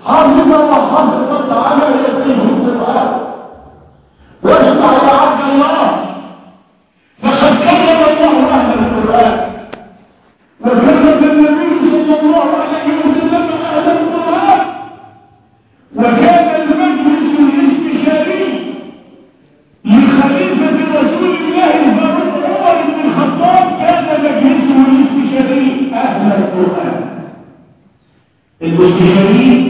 حافظ وحافظ تعالى يأتيه القرآن واسمع يا عبد الله فقد كلم الله أهل القرآن وكلم النبي صلى الله عليه وسلم أهل القرآن وكان المجلس الاستشاري لخليفة رسول الله فاروق عمر بن الخطاب كان مجلسه الاستشاري أهل القرآن المستشارين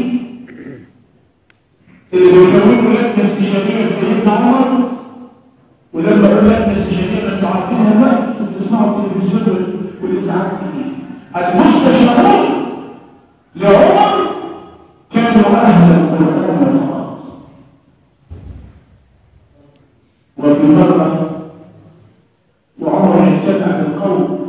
اللي بيكونوا لجنة استشارية سيدنا عمر ولما قلنا لجنة استشارية انتوا عارفينها بقى تسمعوا التلفزيون والإذاعات المستشارون لعمر كانوا أهل القرآن الخاص وفي مرة وعمر يجتمع بالقوم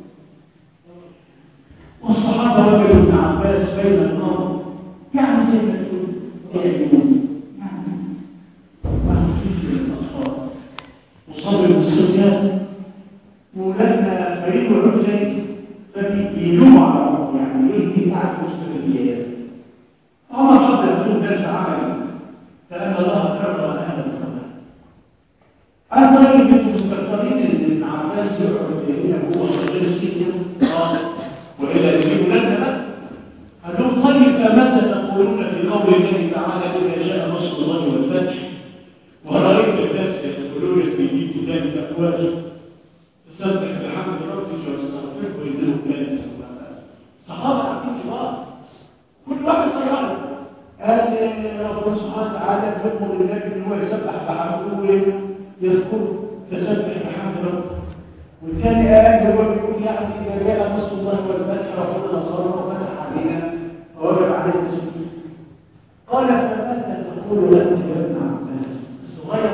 والصحابة رجل ابن عباس بين النار يعني زي ما تقول يعلمون يعني ما في الأطفال وصبر الصبيان ولما مريض الرجل فبيلوم على الله يعني ايه دي بتاعت مستقبليات عمر قبل يكون درس عملي فان الله كرم اهل القران انا طيب انتم مستقبلين ان ابن عباس يقعد هنا هو صغير السن اه والا يجيب لنا هتقول طيب فماذا تقولون في قول الله تعالى اذا جاء نصر الله والفتح ورايت الناس يدخلون في دين ذلك افواجا تسبح بحمد ربك واستغفره وانه كان توابا صحابه عارفين كبار كل واحد قرر قال ربنا سبحانه وتعالى يذكر النبي ان هو يسبح بحمده ويذكره تسبح بحمد ربك والثاني قال هو بيقول يعني اذا جاء نصر الله والفتح ربنا نصره وفتح علينا ووجب عليه التسليم قال فماذا تقول انت يا ابن عباس الصغير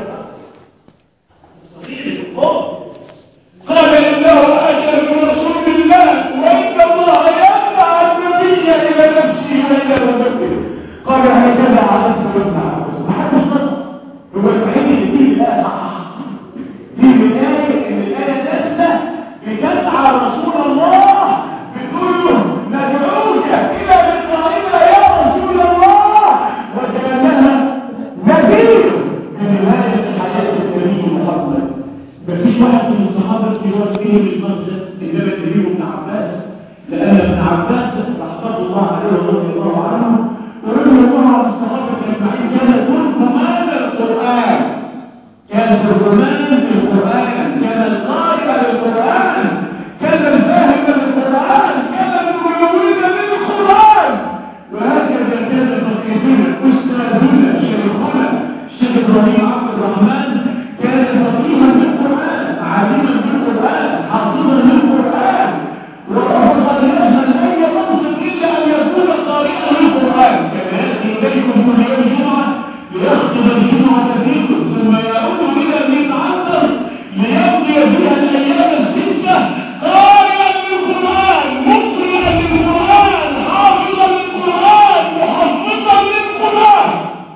الصغير الكبار قال انه اجل رسول الله وان الله يمنع النبي الى نفسه والى مبكر قال هكذا عرفت ابن عباس ما حدش نطق هو الوحيد اللي فيه الايه صح في بدايه ان الايه نازله بتدعى رسول الله بتقول له ندعوك الى لقائنا يا رسول الله وكانها نذير بنهايه حياه النبي محمد مفيش واحد من الصحابه يوصل فيه بالمنزل انما النبي ابن عباس لان ابن عباس رحمه الله عليه ورضي الله عنه ورضي الله عن الصحابه اجمعين كان ترجمان القران كان ترجمان للقران كان القارئ للقران كان الفاهم للقران كان الملون للقران وهكذا كان فقيهنا استاذنا شيخنا الشيخ ابراهيم عبد الرحمن كان فقيها بالقران عالما بالقران حافظا للقران ورفض يجهل اي منصب الا ان يكون قارئا للقران كان ياتي اليكم كل يوم جمعه ليخطب الجمعه فيكم ثم يعود الى ابن عنتر ليقضي فيها الايام السته قارئا للقران مقرئا للقران حافظا للقران محفظا للقران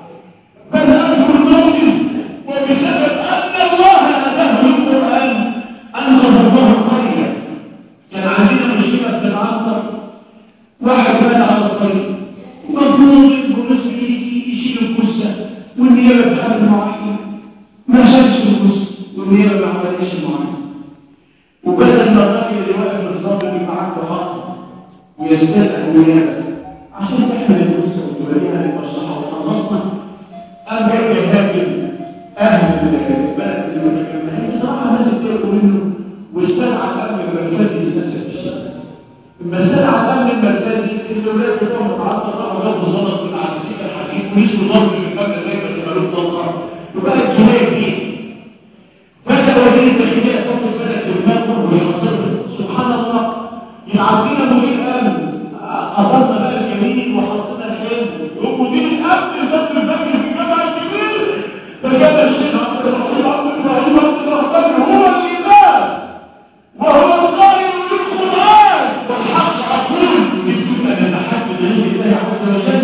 بدأت الموجز وبسبب أن الله أتاه القرآن أنقذ الله القرية كان عندنا مشكلة في العنصر واحد بنى على الطريق مفروض البوليس يجي يشيل الكسة والنيابة تحل معين ما شالش الكسة والنيابة ما عملتش معين وبدل ما الراجل اللي واقف بالظبط يبقى عنده حق ويستدعي النيابة عشان تحمل الكسة وتوريها للمصلحة وخلصنا قام جاي يهاجم اهل البلد المتكلمين بصراحه الناس بتقروا منه واستدعى الامن المركزي للناس في الشارع لما استدعى الامن المركزي الاولاد بتوعهم متعطل راحوا جابوا زلط من على السكه الحديد ونزلوا ضرب في المبنى زي ما شمالوه طلقه وبقت جنيه دي فجاه وزير الداخليه يحط البلد في دماغه ويحصرها سبحان الله يعطينا مدير امن قطرنا بقى الجميل وحطينا الحلم ومدير الامن صدر الفجر في الجامعه الكبير فجاب الشيخ عبد الرحيم عبد ابراهيم عبد الرحمن هو الامام وهو القائل للقران والحق عقول بدون ان نتحدث عن الله عز وجل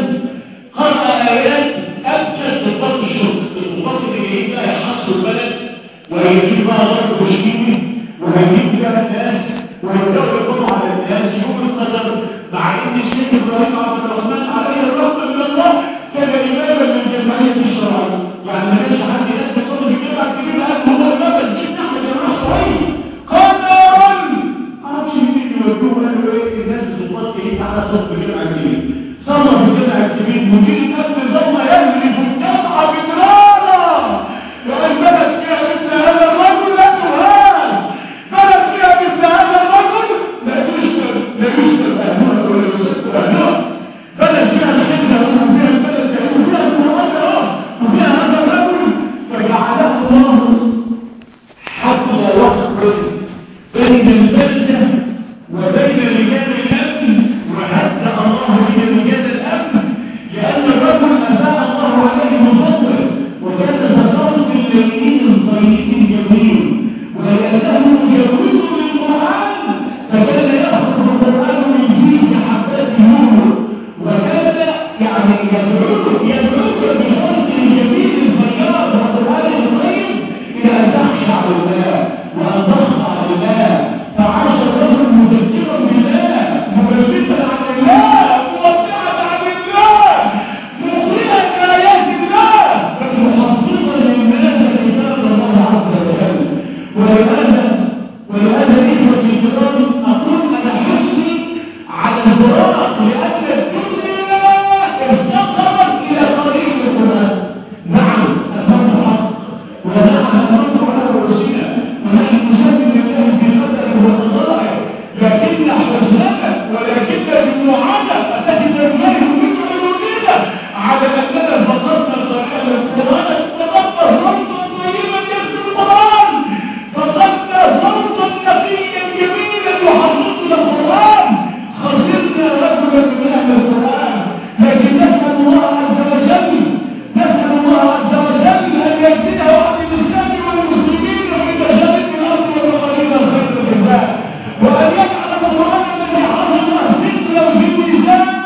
المسلمين مدير الامن ظل يهرب الجمعه بمرارا وان بلد فيها مثل هذا الرجل لا تهان بلد فيها مثل هذا الرجل لا يشتر لا يشتر اهلها ولا يشتر اهلها بلد فيها الحكمه وفيها البلد وفيها المرأة وفيها هذا الرجل فجعله الله حتى وصل بين البلده وبين رجال الامن وحتى الله بين رجال الامن لان الرجل افاء الله عليه بفضله وكان تصرف الليل طيب جميل ولانه يجوز للقران فكان ياخذ القران من فيه حسات نور وكان يعني يدعوك يدعوك بصوت جميل البياض والقران الطيب الى ان تخشع لله وان تخضع لله فعاش الرجل مذكرا بالله مبلغا عن الله موسعا عن الله مقرئا ايات الله بل محفظا للناس كتاب الله عز وجل ولهذا ولهذا اخوتي الكرام اقول انا حزني على الفراق لان الدنيا افتقرت الى طريق القران نعم الامر حق ونعم الامر على رؤوسنا ونحن نسلم لله في قدره وقضائه لكن حزننا ولكن دموعنا التي تنبهر من عيوننا على اننا فقدنا صاحب القران فقدنا صوتا طيبا يذكر القران فقدنا صوتا نقيا جميلا يحفظنا القران خسرنا رجلا من اهل القران لكن نسال الله عز وجل نسال الله عز وجل ان يزيده عن الاسلام والمسلمين في مشارق الارض ومغاربها الخير بالله وان يجعل القران الذي حفظه ذكرا في ميزانه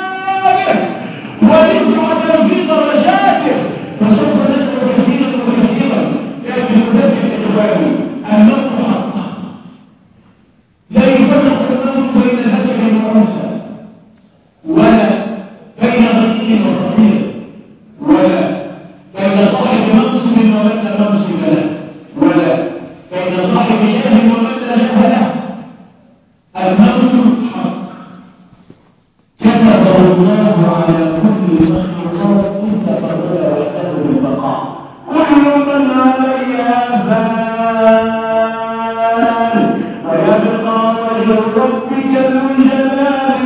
ورفعه في درجاته فسوف ندعو كثيرا وكثيرا ياتي ذلك اخواني انه حق لا يفرق الامر بين ذكر وانثى ولا بين غني وفقير ولا بين صاحب منصب ومن لا منصب له ولا بين صاحب جاه ومن لا جاه له الموت حق كتب الله على كل مخلوقات تفضل وحده بالبقاء كل من عليها فان ويبقى وجه ربك ذو الجلال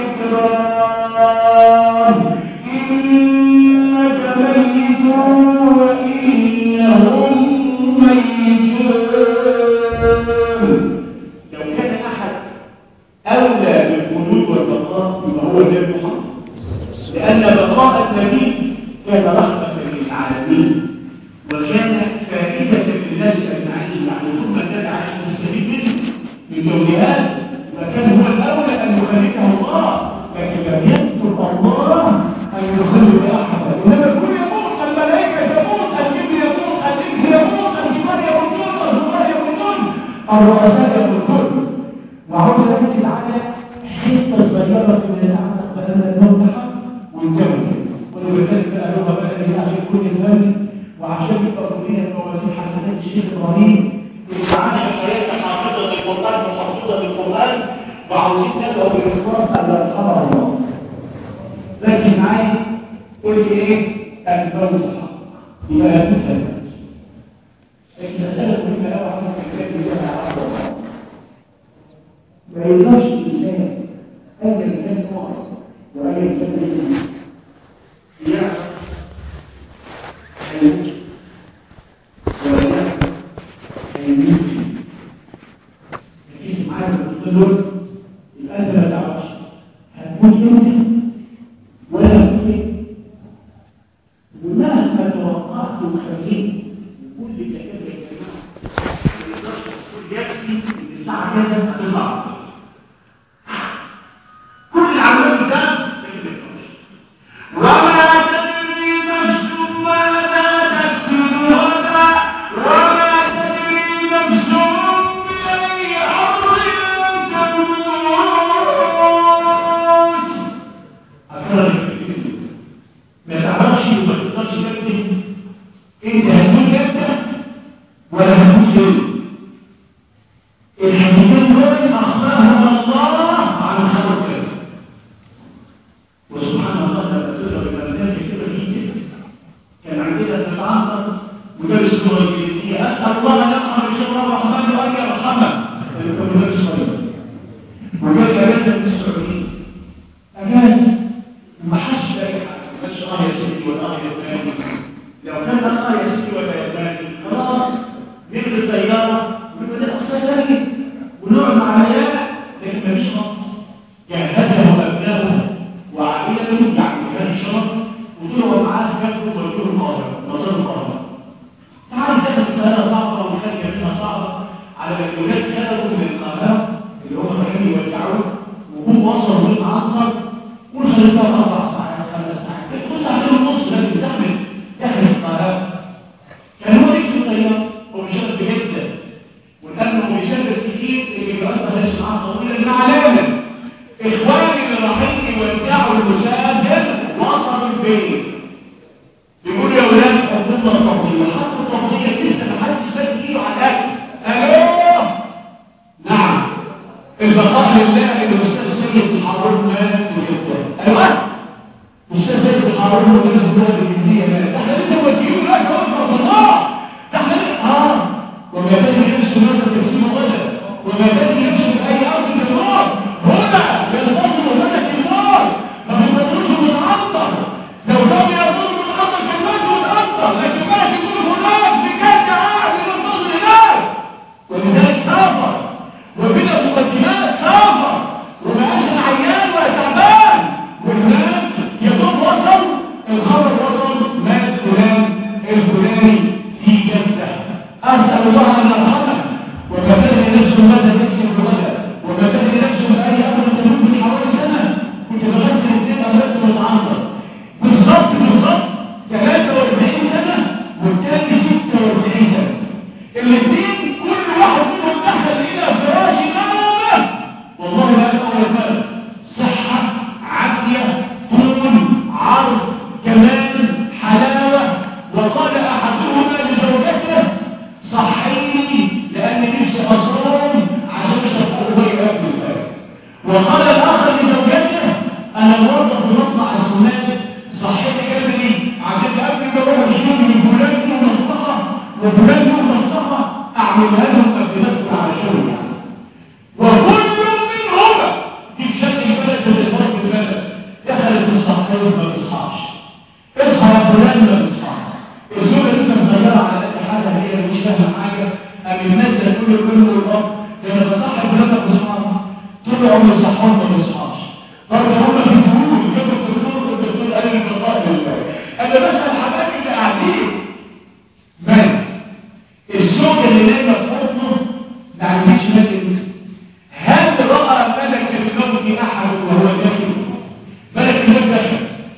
والاكرام انك ميت وانهم ميتون لو كان احد أولى بالخلود والبقاء يبقى هو النبي محمد لأن بقاء النبي كان رحمة للعالمين وكان فائدة للناس أجمعين يعني ثم كان على المستفيد منه من توجيهات فكان هو الأولى أن يخلده الله لكن لم يكتب الله أن يخلد أحدا إنما الكل يموت الملائكة تموت الجن يموت الإنس يموت الجبال يموتون الزمار يموتون الرؤساء يموتون وعاوز اركز على حته صغيره من الاعماق بان الموت حق وانتهوا ولذلك بقى لغه بقى اللي عشان كل الناس وعشان يبقى كلنا موازين حسنات الشيخ ابراهيم اللي عاش حياته حافظه القران ومحفوظه بالقران وعاوزين ندعو بالاخلاص على الخبر الله لكن معايا قول لي ايه الموت حق يبقى لا تفهم لكن مساله مهمه قوي عشان الحكايه دي انا عارفها ما يرضاش الإنسان أي إنسان ناقص وأي إنسان لازم يعرف هيموت ولا هيموت مفيش معاك الدكتور يبقى أنت ما تعرفش هتموت امتى ولا هتموت إيه؟ ومهما توقعت وخليت وكل كلام يا جماعه ما يقدرش الدكتور يكفي ان الساعه كذا هتطلع كل العمليات ده وما تدري نفس ماذا تكسب غدا وما تدري نفس بأي أرض تموت ما تعرفش وما تقدرش تكتب انت هتموت امتى ولا هتموت ليه الحديثين دول اخبرهم الله عن خلقه وسبحان الله لا تدري سيدي والاخ يباني لو كان الاخ يا سيدي ولا يباني خلاص نجري الطياره ونبدا اصلا تاني ونقعد مع العيال لكن مفيش خط يعني هذا ابنائه وعائلته يعني كان شرف وطلعوا معاه سافروا ويقولوا القاهره وصلوا القاهره تعرف كانت القاهره صعبه وخارجه منها صعبه على الولاد خرجوا من القاهره اللي هم كانوا يودعوه وهم وصلوا للمعسكر وصلوا اربع ساعات خمس ساعات كل ساعتين ونص لازم زحمه داخل القاهره كان هو يكتب الطياره ومشرف جدا والامن ويشرف كتير اللي بيقدر ليش معاه طويلا مع علامه اخواني اللي رايحين يودعوا المسافر وصلوا البيت يقولوا يا ولاد حطوا لنا التفضيل حطوا التفضيل لسه ما حدش فات ايده على الاكل الو نعم البقاء لله الاستاذ سيد الحرون مات ويقدر ايوه الاستاذ سيد الحرون ورئيس الدوله الانجليزيه مات احنا لسه موديين لا توفق الله ده احنا لسه اه وما تدري نفسه ماذا تقسيم غدا وما تدري نفسه باي ارض النار هنا ينتظر ملك النار ما بينتظروش متعطر لو كان ينتظر متعطر كان مات متعطر لكن مات يكون هناك بجد قاعد ينتظر هناك ولذلك سافر وبلا مقدمات سافر وما عاش عيان ولا تعبان وهناك يدوب وصل الخبر وصل مات فلان الفلاني في جده اسال الله ان يرحمه وما تدري نفسه ماذا تكسب غدا وما تدري نفسه باي امر تموت من حوالي سنه كنت بغسل الدين امرت متعمر بالظبط بالظبط 43 سنه والثاني 46 سنه الاثنين كل واحد منهم دخل الى فراش نومه والله لا اول مره صحه عافيه طول عرض جمال حلاوه وقال احدهما لزوجته صحيني لان نفسي اصوم عشان اشرب قهوه قبل الفجر وقال الاخر لزوجته انا موظف في مصنع السنات صحيني قبلي عشان قبل ما اروح الشغل من فلان له مصلحه وفلان له مصلحه اعملها لهم قبل ما ادخل على شغل يعني وكل منهما دي بشكل البلد بالاسبوع في البلد دخلت الصحيح ما بيصحاش اصحى يا فلان ما بيصحاش الزوجه لسه مصيره على قد حاجه هي مش فاهمه حاجه قام الناس كل كله الاب ده انا بصحي فلان ما بيصحاش طول عمري صحان ما بيصحاش برضه هم في الدكتور جابوا الدكتور الدكتور قال لي بقاء لله انا بسال حبايبي اللي قاعدين مات الزوجه اللي نايمه في حضنه ما عنديش ملك هل راى ملك الموت احد وهو نايم ملك الموت دخل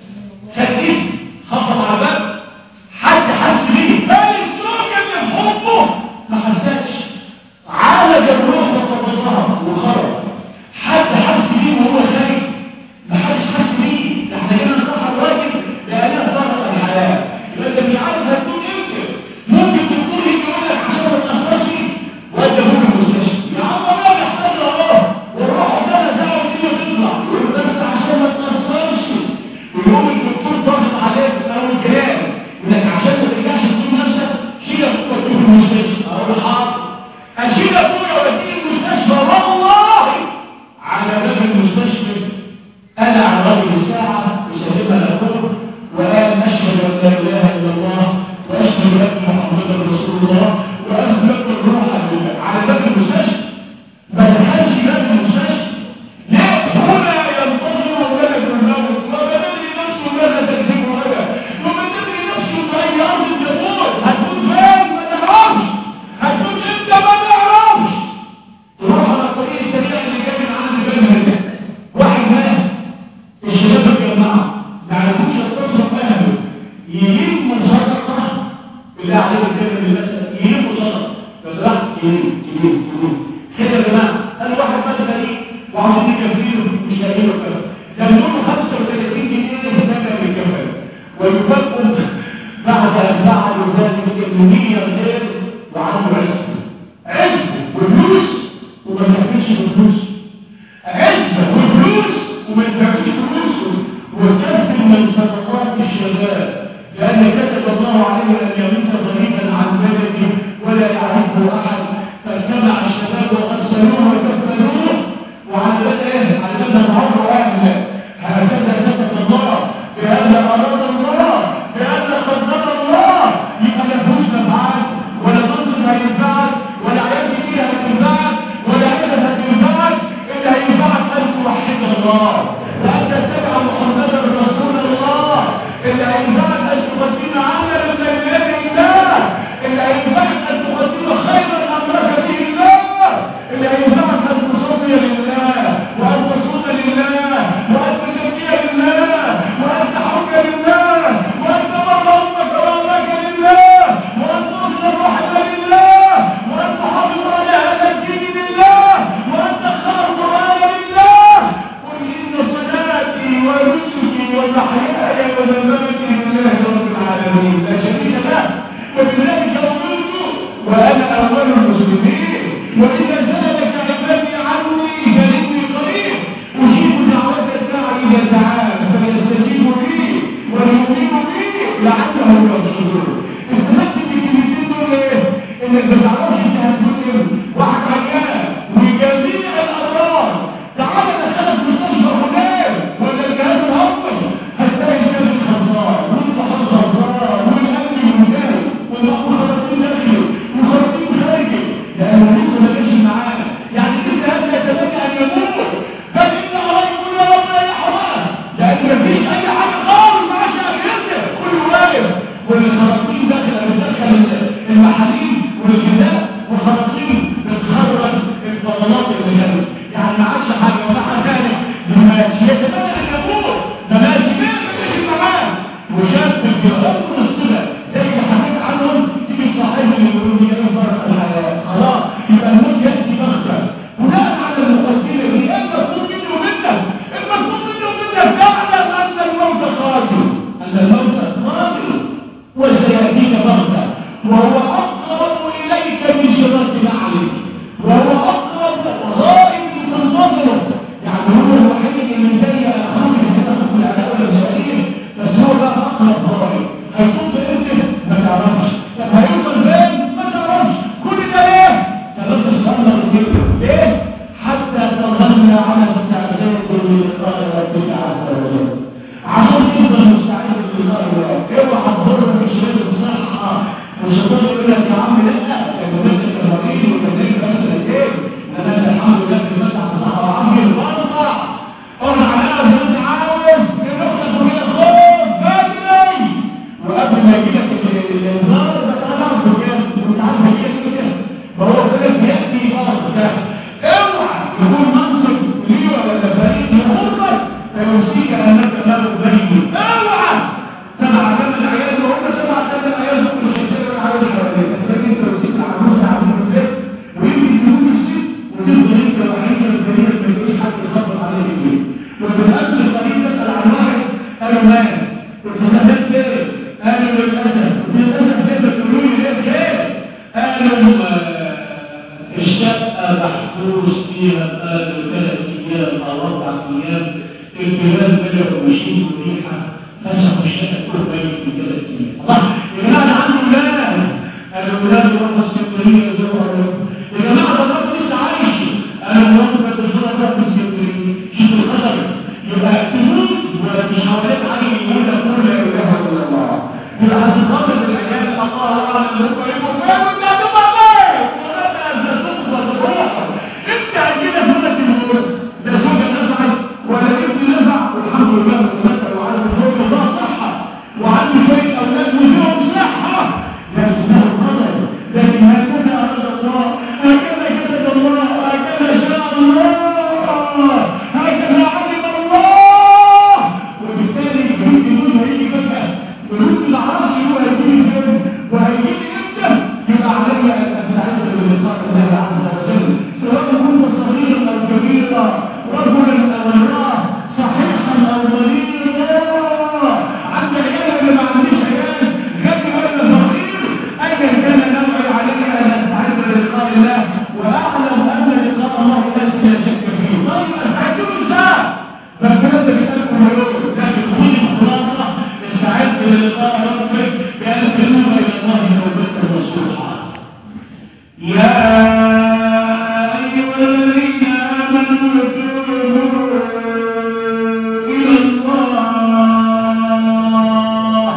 خديت خبط على الباب حد حس بيه بل الزوجه اللي في حضنه ما حساش عالج الروح وقبضها وخرج حد حس بيه وهو خايف ما حدش حس بيه ده احنا جينا نصحى الراجل لقيناه ضغط الحياه يبقى انت مش عارف هتكون امتى ممكن تكون يجي يقول لك عشان ما تاثرش وانت ممكن المستشفى يا عم انا محتاج اهو والروح ده ساعه وتيجي تطلع يقول بس عشان ما تاثرش ويقوم الدكتور ضغط عليك او الكلام انك عشان ما ترجعش تقول نفسك شيل ابوك وتروح المستشفى اقول حاضر اشيل ابويا واديه المستشفى والله على باب المستشفى انا على رجل الساعه يسلمها لاخوه والان اشهد ان لا اله الا الله واشهد ان محمدا رسول الله واسلمت الروح لله على باب المستشفى ما دخلش باب المستشفى لا هنا ينتظر ولد الموت وما تدري نفسه ماذا تكسب غدا وما تدري نفسه باي ارض تموت هتكون فين ما تعرفش هتكون امتى ما تعرفش تروح على الطريق السريع اللي جاي من عند بلد واحد مات الشباب الجماعه ما عرفوش يتصلوا اهله يلموا صدقه بالله عليك الكلمه المثل يلموا صدقه لو سمحت يلم يلم يلم كده يا جماعه انا واحد مات غريب وعاوزين يكفيله مش لاقيين له كفايه يمنون 35 جنيه في ثمن الكفايه ويفكوا بعد ان فعلوا ذلك النية غير وعنده عزب عزب وفلوس وما يكفيش بفلوس عزب وفلوس وما يكفيش فلوس وكسب من صدقات الشباب لأن كتب الله عليه أن يموت غريبا عن بلده ولا يعرفه أحد فاجتمع الشباب وغسلوه وكفلوه وعلى بدء على بدء العمر أهله هكذا كتب الله بهذا أراد الله والملك لله رب العالمين لا شريك له وبذلك امرت وانا اول المسلمين واذا سالك عبادي عني فاني قريب اجيب دعوه الداعي اذا دعان فليستجيبوا لي وليؤمنوا بي لعلهم يرشدون استفدت بالكلمتين دول ايه؟ انك ما تعرفش انت هتقول واحد عيان وجميع الامراض تعالى دخلك مستشفى فلان ولا الجهاز الاول هتلاقي الجهاز خلصان والصحه خلصان والقلب ممتاز والمخ خلاصين داخلي وخلاصين خارجي لانه لسه ما جاش معانا يعني كده هذا يتمنى ان يموت فان الله يقول يا رب لا يحرمه لان مفيش اي حاجه خالص ما عادش هينزل كله واقف والخراطيم داخل بتدخل المحاليل والغذاء والخراطيم بتخرج الفضلات اللي جنبه يعني ما عادش حاجه ومع ذلك ماشي يتمنى ان يموت ده ماشي مين اللي معاه وشاف بالجهاد والصله زي ما حكيت عنهم تيجي صاحب اللي يقول لي ايه فرق الحياه خلاص يبقى الموت ياتي بغته بناء على المقدمه دي ايه المطلوب مني ومنك المطلوب مني ومنك تعلم ان الموت قادم ان الموت قادم وسياتيك بغته وهو اقرب اليك من شرة نعلك وهو اقرب غائب منتظره يعني هو الوحيد اللي زي اخوك في العداوه الجاهليه بس هو بقى اقرب غائب هيكون بامتى ما تعرفش طب هيوصل فين ما تعرفش كل ده ليه ثلاث صلاه كده ليه حتى تظل على استعداد للقاء ربك عز وجل عشان تفضل مستعد للقاء ربك اوعى تضر في شويه الصحه والشيطان يقول لك يا عم لا انت بدك الرقيق وكذلك بس الايه انا انت الحمد لله في المسح صح وعمي البرطع قول على قد انت عاوز نفسك وهي خوف بدري وقبل ما يجي لك الانذار ده خلاص بجد وانت عارف هيجي كده فهو ذلك ياتي برضه ده اوعى يكون منصب ليه ولا فريق يخرج فيوصيك انك لا تبين اوعى سبع ثمان عيال وهم سبع ثمان عيال هم مش هيصيروا عاوز حواليك لكن انت لو سبت عروس عامل البيت ويجي يقول الست وتفضل انت وحيده الكبيره ما يجيش حد يخبط عليك البيت وبالامس القريب تسال عن واحد قالوا مات قلت له ده خير قالوا للاسف قلت للاسف كيف تقولوا لي ليه خير قالوا الشقه محبوس فيها قالوا ثلاث ايام او اربع ايام الجبال بدأوا يشيلوا ريحه فسخوا الشقه كل بيت في ثلاث ايام الله يا جماعه عنده اولاد الاولاد هم السكريه يزوروا يا جماعه ده الرب لسه عايش انا الرب بتزور الرب السكريه شوف الخطر يبقى تموت ولا مش حواليك عيل يقول لك قول لا اله الا الله يبقى هتخاطب العيال الله اعلم اللي هم يبقوا فين وانت هتبقى فين ولا تقدر تروح انت كده فلت الموت ده زوج نفعل ولا ابن نفع والحمد لله والمثل وعنده زوج الله صحة وعنده شوية أولاد وفيهم صحة لكن ده القدر لكن هكذا أراد الله هكذا كتب الله هكذا شاء الله هكذا علم الله وبالتالي الجنود يقول هيجي فجأة جنود العرش هو هيجي فين وهيجي امتى يبقى علي أن أستعد بلقاء الله عز وجل سواء كنت صغيرا أو كبيرا رجلا أو امرأة صحيحا أو مريضا عندي عيال ولا ما عنديش عيال غني ولا فقير أيا كان نوعي علي أن أستعد بلقاء الله وأعلم أن لقاء الله ليس لا شك فيه طيب أستعدوا إزاي؟ فالكلام ده بيسألكم مليون لكن خذي الخلاصة استعد للقاء ربك بأن تنوب إلى الله توبة نصوحا يا أيها الذين آمنوا توبوا إلى الله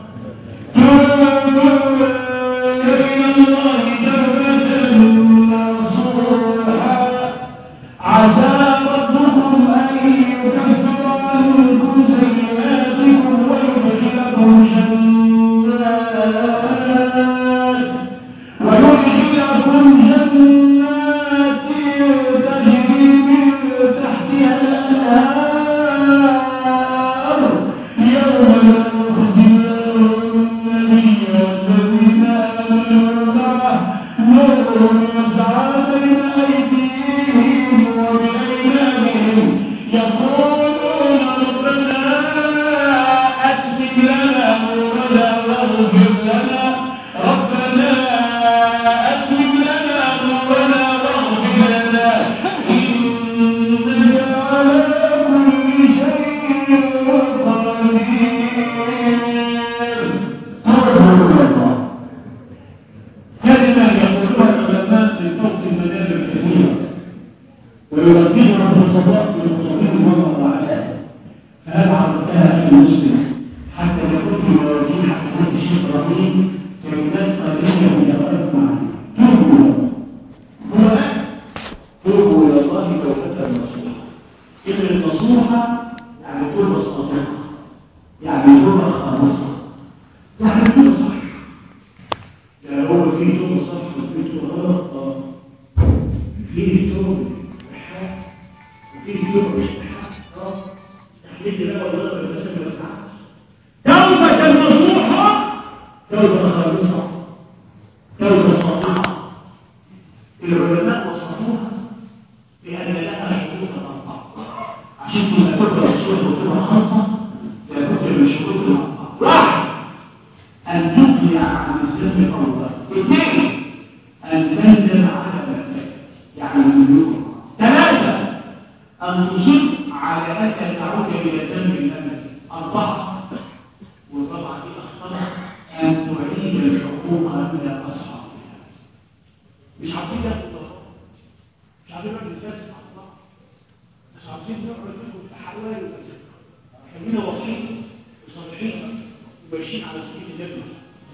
توبوا إلى الله توبة نصوحا عسى ربكم أن يكفر عنكم سيئاتكم ويدخلكم جنات ويدخلكم إبراهيم كلمات قليلة من الأرض معنا توبوا هو ده توبوا إلى الله توبة نصوحة كلمة نصوحة يعني توبة صادقة يعني توبة خالصة يعني توبة صح يعني هو في توبة صح وفي توبة غلط اه في توبة بحق وفي توبة مش بحق اه تحديد بقى والله بالنسبة للمسعى توبة نصوحة توبة خالصة توبة صادقة العلماء وصفوها بأن لها شروطا أربعة عشان تبقى توبة نصوحة وتبقى خاصة لابد من شروط أربعة واحد أن تقلع عن الذنب أولا اثنين أن تندم على ذنبك يعني مليون ثلاثة أن تصر على أن تعود إلى الذنب الأمل أربعة وطبعا دي أخطر أن تعيد الحقوق إلى أصحابها مش عارفين ده مش عارفين نقعد نتفلسف على بعض مش عارفين نقعد ندخل في حوالي ومسافة خلينا واضحين وصالحين وماشيين على سبيل النبي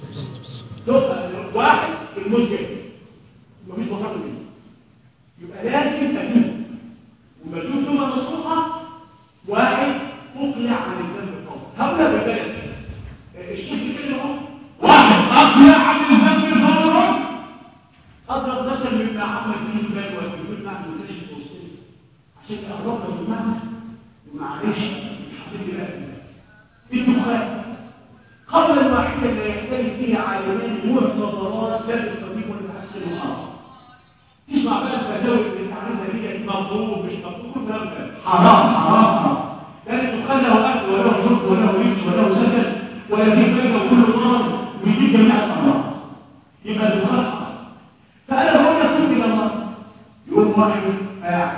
واحد الموت جاي مفيش مفر منه يبقى لازم تكون ومجوز ثم نصوحة واحد مقلع عن الذنب الفور هؤلاء بالبلد الشيخ كده اهو واحد اقلع عن الذنب الفور اضرب مثل مما عمل فيه البلد ويقول نعم مكتشف توصيل عشان تقربنا بالمعنى ومعلش حبيبي بقى الدخان قبل الواحدة لا يحتاج فيها عالمان معتبرات لا الطبيب والمحسن الآخر تسمع بقى الفتاوي اللي تعملها دي مطلوب مش مطلوب كل حرام حرام حرام لأن الدخان له أكل وله شرب وله لبس وله سكن ويجيب بينه كل نار ويجيب جميع الأمراض يبقى الدخان حرام فأنا بقول لك توب إلى الله يقول واحد قاعد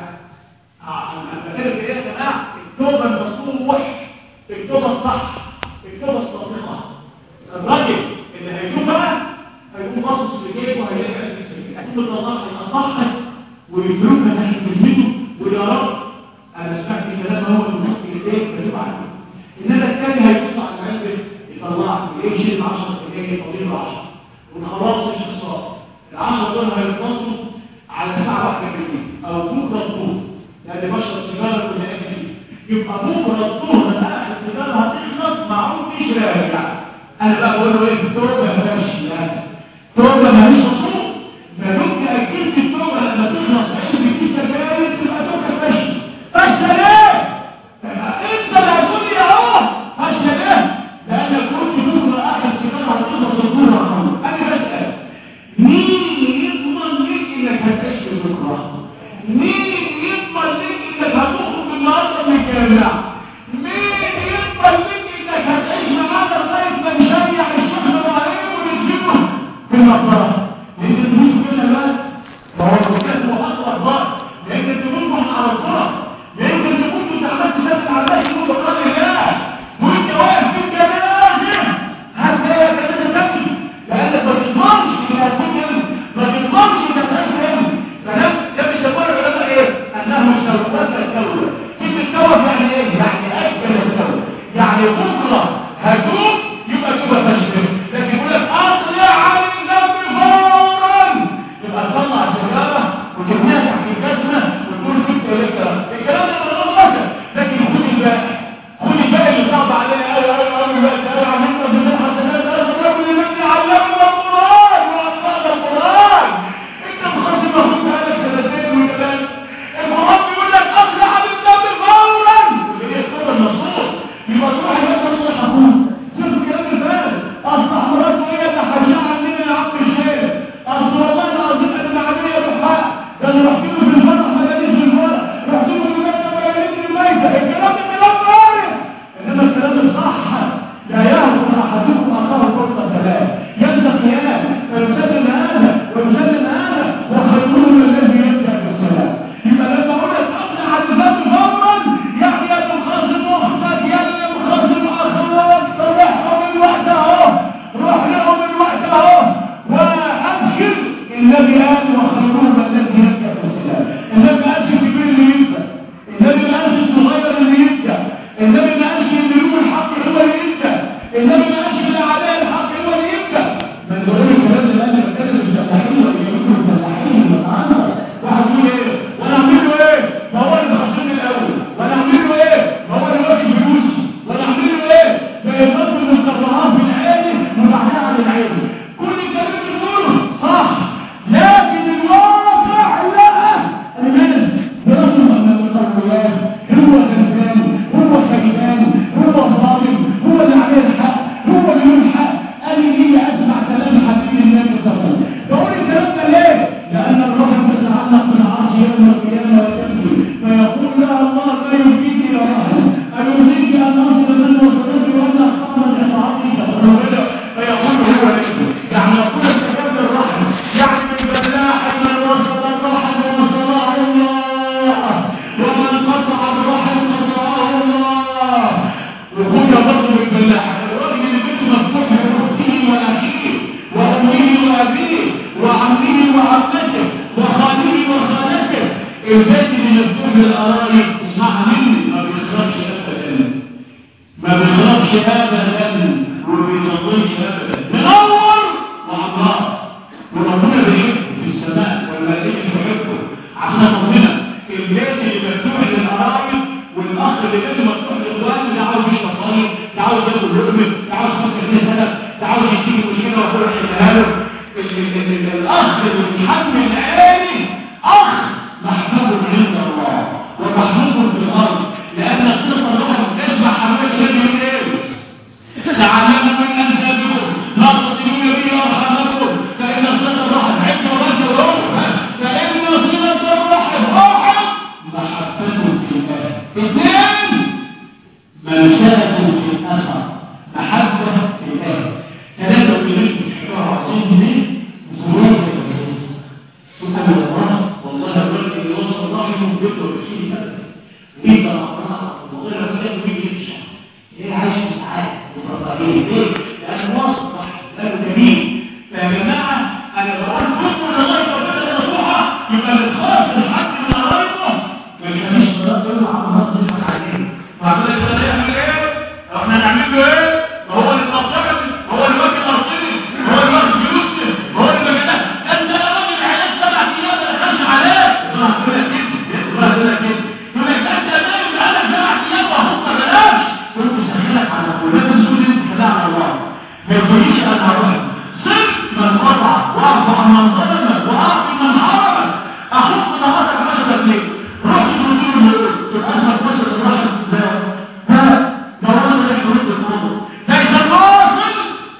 أنا بتكلم إيه يا جماعة التوبة المصلوح التوبة الصح التوبة الصادقة الراجل اللي هيتوب بقى هيكون باصص في جيبه وهيلاقي قلب السبيل اكيد الله هينصحك ويدرك ناحيه جسمته ويا رب انا سمعت كلام هو اللي ممكن ايديك فتوب عنه انما الثاني هيبص على العلم يطلع يشيل 10 جنيه فاضل له 10 والخلاص مش خساره ال 10 دول هيتنصوا على ساعه واحده بالليل او بكره الظهر لان بشرب سيجاره كل اكل يبقى بكره الظهر بقى السيجاره هتخلص معروف مش راجع انا بقى بقول له ايه التوبه ما ماشي لا التوبه ماليش مصروف ما دمت اجلت التوبه لما تخلص عندي في سجاير تبقى توبه ماشي فاشل ليه؟ انت اللي هتقول لي اهو فاشل ليه؟ لان كنت بكره اخر سيجاره هتخلص الظهر انا بسال مين يضمن ليك انك هتعيش بكره؟ مين يضمن ليك انك هتخرج النهارده من الجامعه؟ مين يضمن ليك انك هتعيش معانا لغايه ما نشيع الشيخ ابراهيم ونديله في المقبره؟ لان الفلوس كده بقى ما هو الكتاب واطلق بقى لان تكونوا على القرى لان تكونوا تعبان تشتغل على الله يكون بقدر الله وانت واقف في الجنازه هتلاقي جنازه تاني لانك ما تضمنش انها تكون ما تضمنش انك تعيش هنا فده ده بيسموه العلماء ايه؟ انه شوكات الدوله كلمه شوك يعني ايه؟ يعني اجل الدوله يعني بكره هتوب يبقى توبه فاشله لكن يقول لك اطلع عن الذنب فورا يبقى تطلع السيجاره وترميها تحت الجزمه وتقول كنت لك الكلام ده غلط لكن خد الباقي خد الباقي اللي صعب علينا قوي قوي قوي دلوقتي قوي عملنا في الحسنات انا رب اللي مني علمنا القران واطلعنا القران انت مخاصم مخلوق بقالك سنتين وثلاث القران بيقول لك اطلع عن الذنب فورا اللي هي الصوره المصروف يبقى تروح هناك تصلح اخوك شوف الكلام اللي فات اصلح مراته هي اللي حرجعها مني يا عم الشيخ اصل والله العظيم انا معديه بالحق ده انا رحت له في الفرح ما جاليش في الفرح رحت له في الميته ما جاليش في الميته الكلام ده كلام فارغ انما الكلام الصح لا يهضم احدكم اخاه فرصه ثلاث يبدا قيام فيسلم هذا ويسلم هذا وخيرهم الذي يبدا بالسلام يبقى لما اقول لك اقنع عن الذنب فورا يعني يا تخاصم اختك يا اللي مخاصم اخوك صلحهم الوقت اهو روح لهم الوقت اهو وابشر الذي قال وخيرهم الذي يبدا بالسلام النبي ما قالش الكبير اللي يبدا النبي ما قالش الصغير اللي يبدا النبي ما قالش اللي يقول الحق هو اللي يبدا النبي ما قالش اللي عليه الحق هو اللي يبدا القرايب اسمعها مني ما بيخرجش ابدا ما بيخرجش ابدا وما بيطولش ابدا منور وعمار وربنا بيحبه في السماء والملائكه بيحبه عشان ربنا البيت اللي مفتوح للقرايب والاخ اللي بيته مفتوح للاخوان ده عاوز يشرب طيب ده عاوز ياكل لقمه ده عاوز يفكر فيه سنه ده عاوز يجيب مشكله ويقول احلها له الاخ اللي بيحمل عيني اخ محبوب عند الله ومحبوب في الارض لان صله الرحم تشبع حماس من ايه تعلموا من انسابكم لا تصلون به ارحامكم فان صله الرحم عند الله الروح فان صله الرحم واحد محبته في الله اثنين منشأته في الاخر محبه في الله ثلاثه يريد الحوار عظيم ليه زواج الاساس سبحان الله والله الرجل اللي وصل الله منه بيقدر يشيل هذا ويبقى الله والله الرجل بيجي يمشي ليه عايش في سعاده وتطهير ليه؟ لانه واصل لانه جميل فيا جماعه انا بقول كل الله يقبل نصوحه يبقى الخاص لحد من قرايبه ما يبقاش صلاه يوم على الناس تضحك عليه وعمال يقول لي اعمل ايه؟ احنا نعمل له ايه؟ ما هو اللي اتنصرت هو اللي واكل ارضنا هو اللي واخد فلوسنا هو اللي ما كده انت يا راجل علاج سبع ايام ما دخلش عليك الله يقول لك كده الله يقول لك كده يقول لك انت يا نايم بقالك سبع ايام وهو ما بلاش كنت شغالك على اولاد السود انت كده على الله ما يقوليش انا هروح صرف من قطع وارفع من ظلم واعطي من حرم اخف نهارك عشرة ليه رحت تقول له تتأثر بشر الرحم لا لا ده وانا اللي حرمت الموضوع ليس الواصل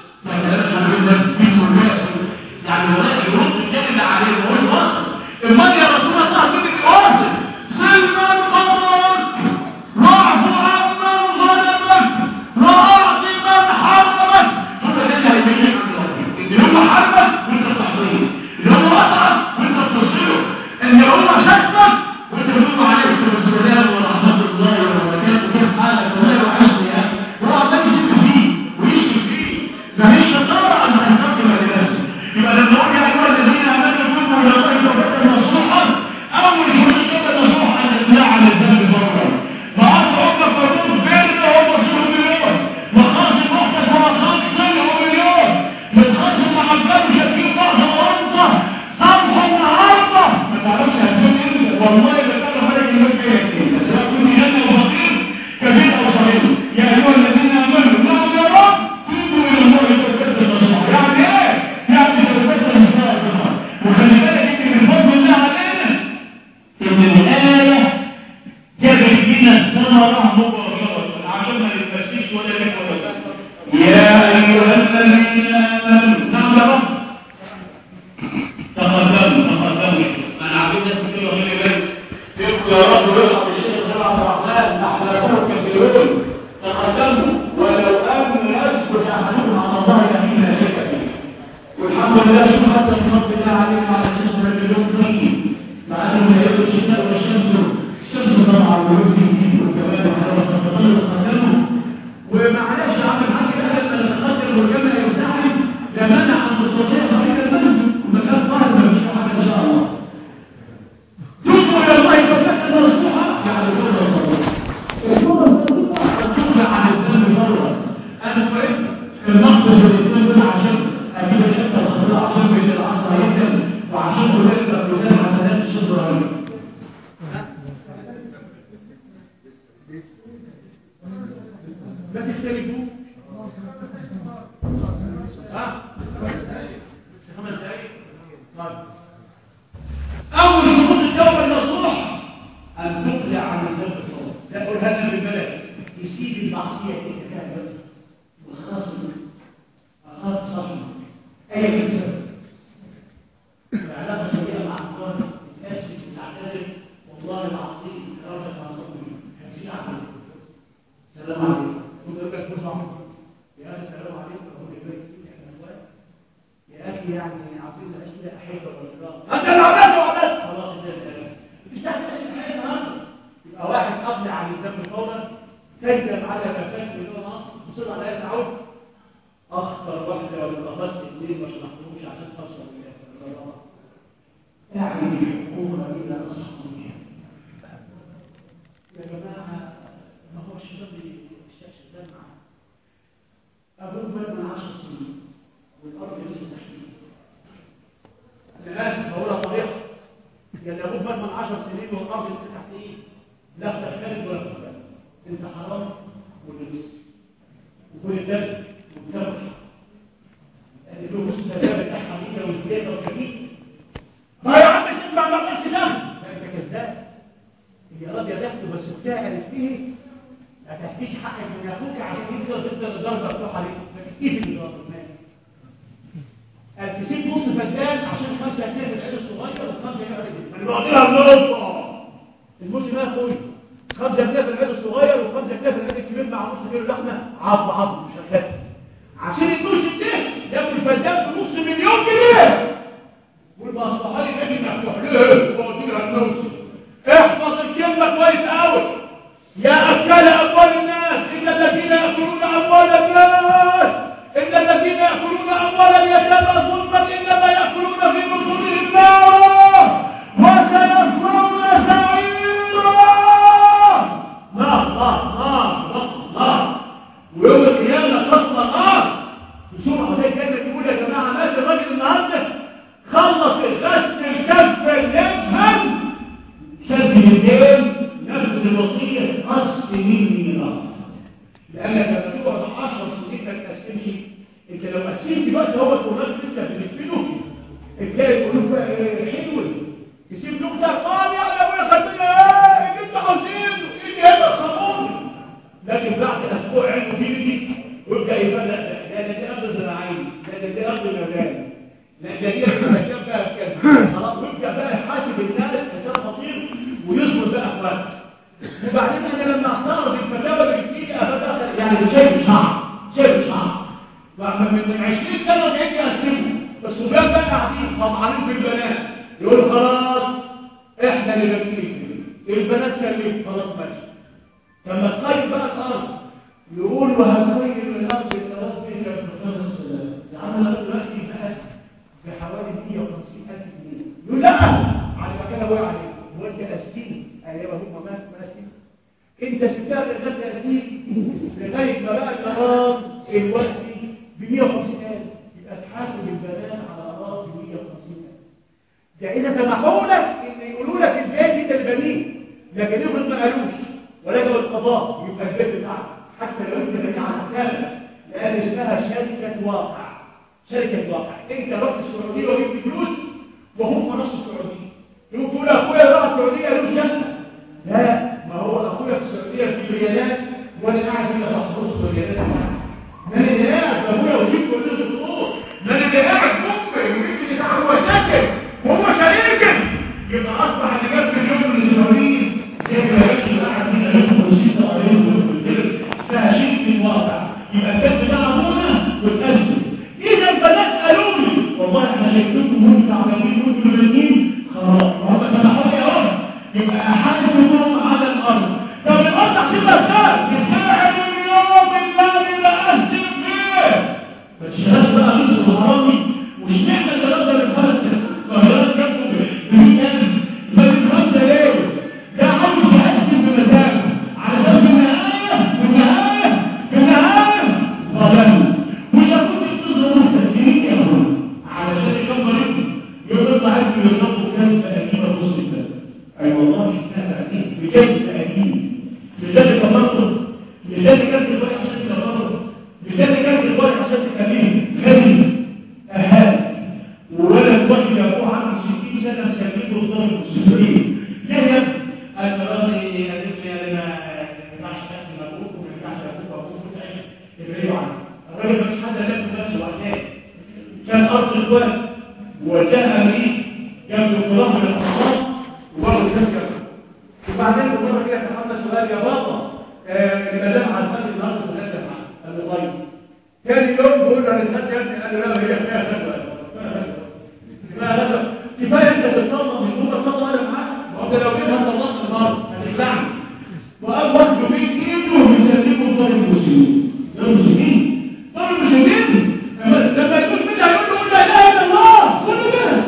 يعني ولاء يرد الجانب اللي عليه وهو الواصل المال يا رسول الله صاحب منك الواصل سلم القبرك واعف عمن ظلمك واعطي من حرمك ثم ده اللي هيبين ان هو حرمك وانت بتحضيره ان هو وضعك وانت بتوصله ان هو شكك وانت بتقول عليه انت السلام ورحمه الله وبركاته كيف حالك والله وحشني يا اخي هو عمال يشك فيه ويشكي فيه ما هي شطاره ان هنقدم لنفسه يبقى لما نقول يا ايها الذين امنوا توبوا الى الله توبه نصوحا اول شروط توبه نصوحا ان تبلع عن الذنب فورا ما عرف امك وتوب بينك وهو مسؤول مليون مخاصم اختك ومخاصم سنه ومليون متخاصم مع الكلب شايفين بعض وانت صبح النهارده ما تعرفش هتكون انت والله ما كانوا هذا اليوم فيه سواء كنت جنه وفقير كبير او صغير يا ايها الذين امنوا نعم يا رب توبوا الى الله توبه نصوحا يعني ايه؟ يعني توبه نصوحا وخلي بالك ان من فضل الله علينا ان الايه جابت لنا الثمره مباشره عشان ما نتمسكش ولا لك ولا لك يا ايها الذين امنوا نعم يا رب تقدموا تقدموا انا عارفين ناس كتير واخدين بالك يبقوا يا رب ويقع الشيخ سبع الرحمن احلامهم كثيرون تقدموا ولو ان يثبت احدهم على الله يمين لا شك فيه والحمد لله شوف حتى بفضل الله علينا على الشيخ مليون طيب مع انه لا يبدو الشتاء والشمس الشمس طبعا ويبدي جديد وكمان وحلاوه تتطلع تقدموا ومعلش يا عم الحاج بقى لما نتقدم والجامع يزدحم ده منع عن تستطيع طريق المسجد ومكان ظاهر ما فيش حاجه ان شاء الله توبوا الى الله توبه نصوحا يعني توبه صديقه التوبه الصديقه التوبه عن الذنب مره انا فهمت النقد في الاسلام ده عشان اجيب الحته الخضراء عشان بيت العصر جدا وعشان تبقى ميزان حسنات الشيخ ابراهيم لا تختلفوا ها خمس دقايق طيب اول شروط التوبه النصوح ان تقلع عن الذنب الصغير لا اقول هذا بالبلد يسيب المعصيه كده وخاصه اخاف صاحبه اي كلمه العلاقه السيئه مع اخوان الناس بتعتذر والله العظيم كرامه مع ربي همشي عليك سلام عليكم يقول لك بص يا اخي سلام عليكم اقول لك احنا اخوان يا اخي يعني عايزين نعيش كده احبه والله انت اللي عملته وعملت خلاص انت مش تحت الحياه النهارده يبقى واحد قبل عن الذنب فورا تندم على ما فات بدون اصل مصر على ايه تعود اخطر واحده لو اتخذت اثنين ما شرحتهمش عشان توصل لله اعمل الحكومه الى اصحابها يا جماعة ما هو الشباب بيشتغل معاه أبوه مات من عشر سنين والأرض لسه تحتيه أنا آسف بقولها صريحة يعني أبوه مات من عشر سنين والأرض لسه تحتيه لا تختلف ولا تختلف أنت حرام ولبس وكل الدرس والدرس يعني له بص ده بتاع حقيقة وزيادة وكبير ما يا عم تسمع ما قلتش ده أنت كذاب هي راضية تحته بس بتعرف فيه ما تحكيش حقك من اخوك عشان انت تفضل الضربه مفتوحه عليك ما تكتفي بالضربه قال تسيب نص فدان عشان خمسه جنيه في العيد الصغير وخمسه جنيه في انا بعطيها بنص الموسم ده كويس خمسه جنيه في العيد الصغير وخمسه جنيه في العيد الكبير مع نص كيلو لحمه عض عض مش هخاف عشان الموسم ده ياكل فدان بنص مليون جنيه والمصلحه اللي اجي مفتوح ليه وقلت الموسم احفظ الكلمه كويس قوي يا أكل أموال الناس إن الذين يأكلون أموال الناس إن الذين يأكلون أموال اليتامى ظلما إنما يأكلون في بطونهم نارا وسيصلون سعيرا نار نار نار نار ويوم القيامة تصل نار بسرعة زي كده تقول يا جماعة مات الراجل النهارده خلص غسل الكف يفهم شد اليدين نفذ الوصية قص مني الأرض لأنك لما تقعد 10 سنين ما تقسمش أنت لو قسمت دلوقتي هو الطلاب لسه بنفذه تلاقي القلوب بقى حلوة تسيب نكتة قال يا أبويا خدنا إيه اللي أنت عاوزينه إيه هذا الصابون لكن بعد أسبوع عنده في بيتي ويبدأ يفرق لا ده دي أرض زراعية لا ده دي أرض مباني لا ده دي أرض بقى كذا خلاص ويبدأ بقى يحاسب الناس حساب خطير ويصبر بقى أخوات وبعدين انا لما اعترض الفتاوى اللي بتيجي ابدا يعني شايف شعر شايف شعر من 20 سنه جايين يقسموا بس وكان بقى قاعدين طمعانين في البنات يقولوا خلاص احنا اللي بنجيب البنات شايفين خلاص ماشي لما تقيم بقى الارض يقول وهنقيم الارض الارض دي في خمس يعني الارض دلوقتي بقت بحوالي 150000 جنيه يقول لا على مكان ابويا عليه هو انت قسيم ايام هم مات ماسك انت سبتها لغايه تاسيس لغايه ما بقى القرار الوقتي ب 150000 يبقى تحاسب البنات على اراضي 150000 ده اذا سمحوا لك ان يقولوا لك البيت انت اللي بنيه لكن افرض ما قالوش ولا جو القضاء يبقى البيت بتاعك حتى لو انت بني على حسابك لان اسمها شركه واقع شركه واقع انت رحت السعوديه وجبت فلوس وهم نص السعوديه يقول تقول اخويا راح السعوديه له شقه لا ما هو اخويا في السعوديه في ريالات وانا قاعد هنا بحفظ ريالات من اللي قاعد ابويا وجبت ولد الطول من اللي قاعد امي وجبت ساعه هو ساكن وهو شريكي يبقى اصبح اللي جاب مليون من السعوديين زي ما يجي قاعد هنا يدخل سيده قريب فيها شيء في الواقع يبقى البيت بتاع ابونا والاسد اذا البنات قالوا لي والله احنا شايفينكم وانتم تعبانين وانتم مبنيين خلاص هم سمحوا لي اهو يبقى احاسبهم على الارض طب الارض هتبقى ازاي يساعد اليوم الذي بأسر فيه بس الناس بقى مصر الحرامي وش معنى الكلام ده بالفلسفه القاهره جابوا ب 100000 بل خمسه ليه ده عاوز يقسم بمزاجه علشان في النهايه في النهايه في النهايه ظلموا وإذا كنت بتظلم مستثمرين يا هون علشان يكبر ابنه يطلع ابنه يطلبه كسب قديمه نص السنه اي والله شفناها قديم بكسب قديم لذلك تفضل لذلك كانت الواحد عشان تفضل لذلك كانت الواحد عشان تخليه غني اهالي وولد واحد ابوه عنده 60 سنه مسلمين بالضرب المسلمين لا يا انا راضي يا ابني انا ما ينفعش تاخد مبروك وما ينفعش ابوك وابوك وتعمل ابعدوا عنه الراجل مفيش حد لك نفسه وحداني كان ارض الولد وجاء امريكا جنب القرآن من الأصحاب وبرضه تذكر وبعدين مرة كده تحمل سؤال يا بابا المدام عزمني النهارده بجد معاه قال له طيب تاني يوم بقول له انا سمعت يا ابني قال له لا هي فيها غدوه فيها غدوه كفايه انت تتصنع مش ممكن تصنع انا معاك ما هو لو جبنا طلقت النهارده هتخلعني وقام واخده بين ايده ويسلمه طالب المسلمين ده المسلمين طالب المسلمين لما يكون منها يقول له لا اله الا الله قول له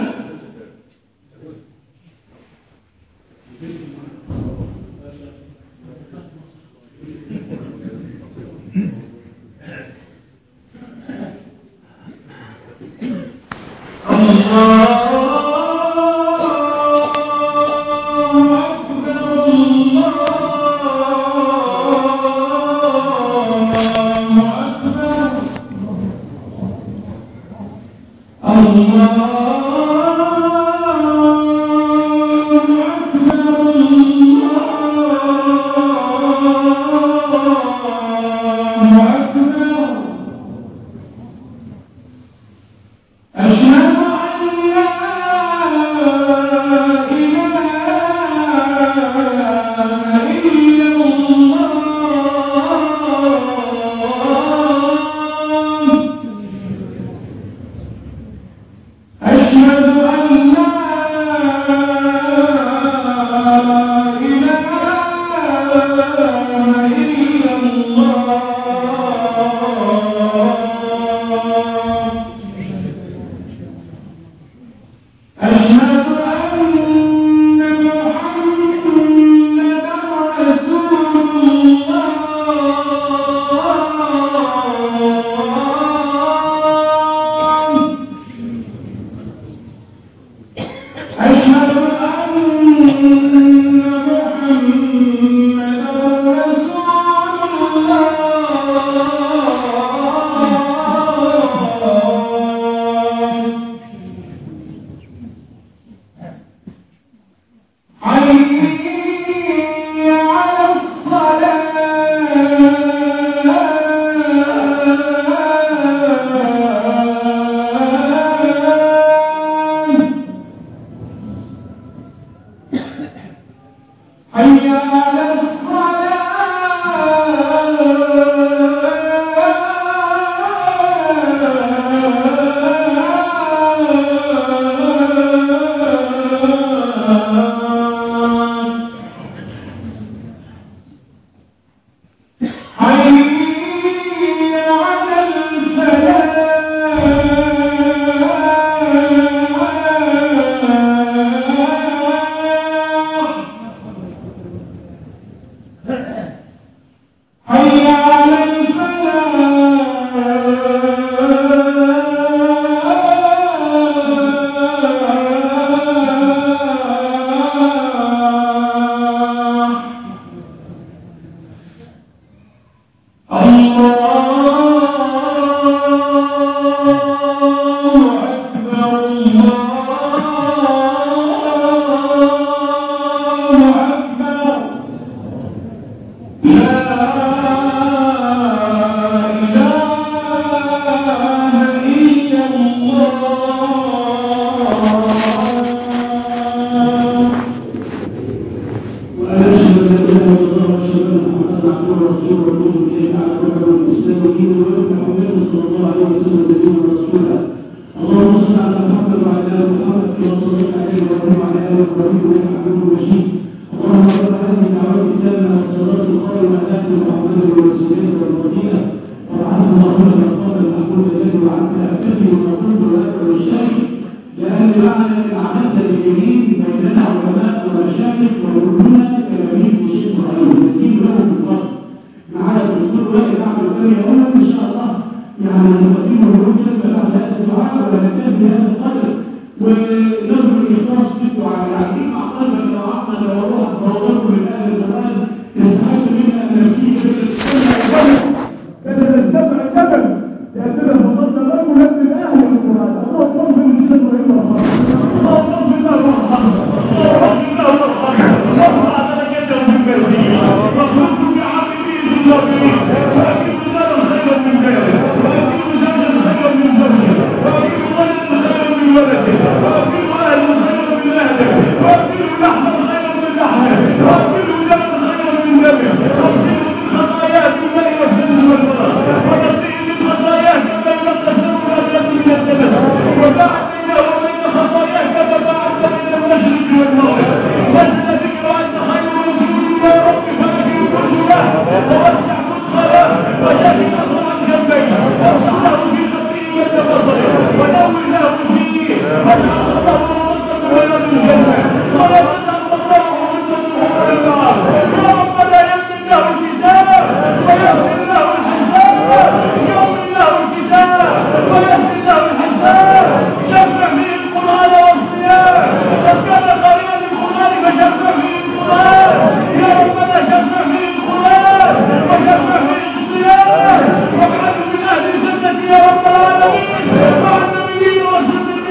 واجعل من اهل الجنه يا رب العالمين مع النبيين والصديقين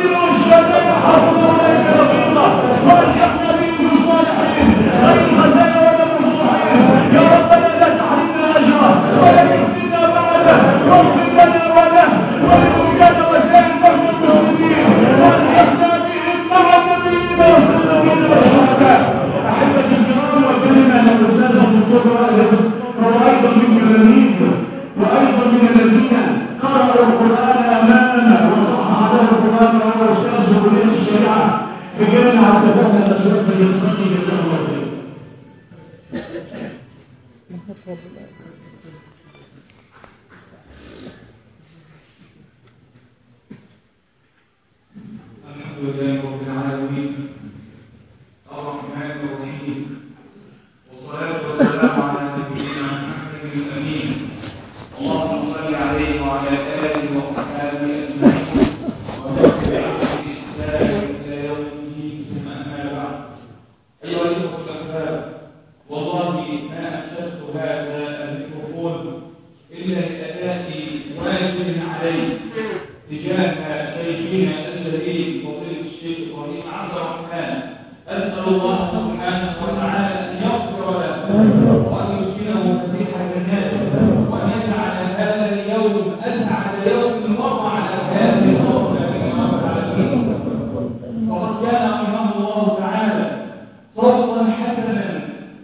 عليه تجاه شيخنا الجليل فضيلة الشيخ إبراهيم عبد الرحمن أسأل الله سبحانه وتعالى أن يغفر له وأن يسكنه فسيح جناته وأن يجعل هذا اليوم أسعد يوم مر على هذه الأرض من رب العالمين وقد كان رحمه الله تعالى صوتا حسنا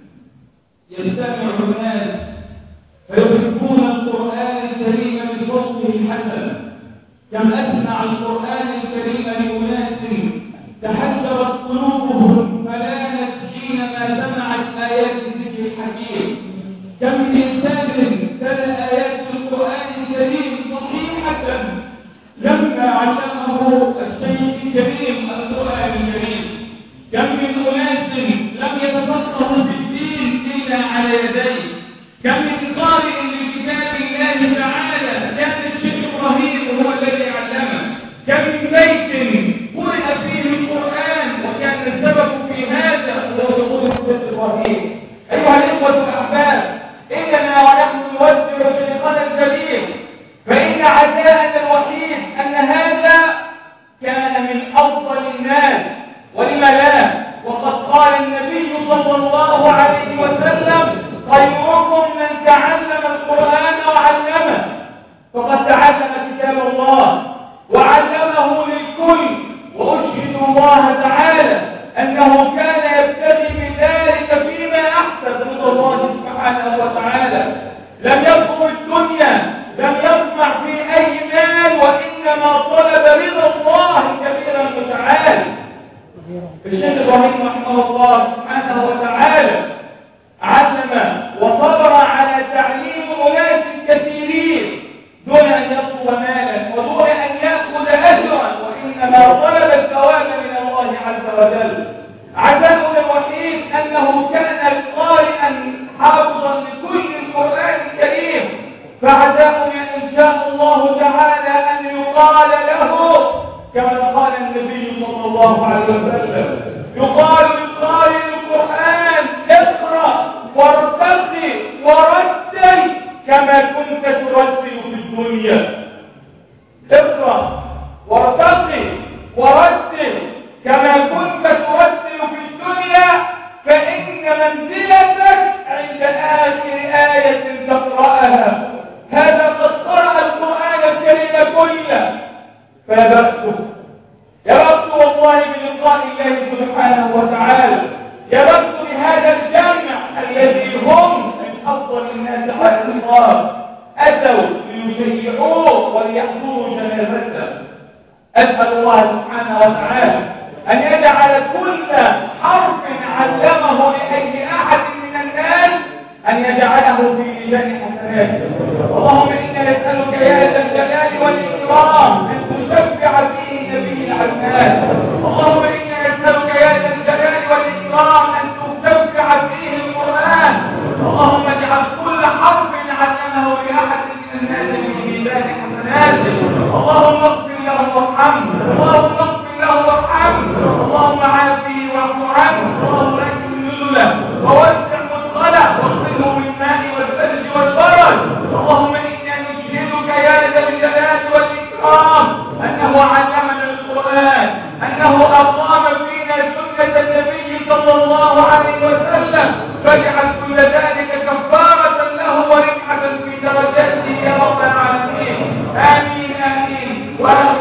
يستمع الناس فيحبون القرآن الكريم بصوته الحسن كم أسمع القرآن الكريم لأناس تحجرت قلوبهم فلانت حينما سمعت آيات الذكر الحكيم كم من إنسان تلا آيات القرآن الكريم صحيحة لما علمه الشيخ الكريم القرآن الكريم كم من أناس لم يتفقهوا في الدين إلا على يديه كم من قارئ لكتاب الله تعالى كان الشيخ إبراهيم هو الذي علمه كم من بيت قرأ فيه القرآن وكان السبب في هذا هو دخول الشيخ إبراهيم أيها الإخوة الأحباب إننا ونحن نوزع شيخنا الكبير فإن عزاءنا الوحيد أن هذا كان من أفضل الناس ولم لا وقد قال النبي صلى الله عليه وسلم خيركم من تعلم القرآن وعلمه فقد تعلم كتاب الله وعلمه للكل وأشهد الله تعالى أنه كان يبتغي بذلك فيما أحسن رضا الله سبحانه وتعالى لم يطلب الدنيا لم يطمع في أي مال وإنما طلب رضا الله كبيرا متعالى الشيخ إبراهيم رحمه الله سبحانه وتعالى علم وصبر على تعليم أناس كثيرين دون أن يطلب مالا ودون أن يأخذ أجرا وإنما طلب الثواب من الله عز وجل عزاؤنا الوحيد أنه كان قارئا حافظا لكل القرآن الكريم فعزاؤنا إن شاء الله تعالى أن يقال له كما قال النبي صلى الله عليه وسلم يقال لقارئ القرآن اقرأ وارتقي ورتل كما كنت ترتل في الدنيا اقرأ وارتقي ورتل كما كنت ترتل في الدنيا فإن منزلتك عند آخر آية تقرأها هذا قد قرأ القرآن الكريم كله فيا بخته يا بخت والله بلقاء الله سبحانه وتعالى يا بخت بهذا الجمع الذي هم من أفضل الناس على الإطلاق أتوا ليشيعوه وليحضروا جنازته أسأل الله سبحانه وتعالى أن يجعل كل حرف علمه لأي أحد من الناس أن يجعله في ميزان حسناته اللهم إنا نسألك يا ذا الجلال والإكرام أن تشفع فيه النبي العدنان اللهم إنا نسألك يا ذا الجلال والإكرام أن تشفع فيه القرآن اللهم اجعل كل حرف علمه لأحد من الناس في ميزان حسناته اللهم اغفر له وارحمه اللهم اغفر له وارحمه اللهم عافيه واعف عنه اللهم اكرم نزله ووسع مدخله واغسله بالماء والثلج والبرد اللهم انا نشهدك يا ذا الجلال والاكرام انه علمنا القران انه اقام فينا سنه النبي صلى الله عليه وسلم فاجعل كل ذلك كفاره له ورفعه في درجاته يا رب العالمين امين امين وأنا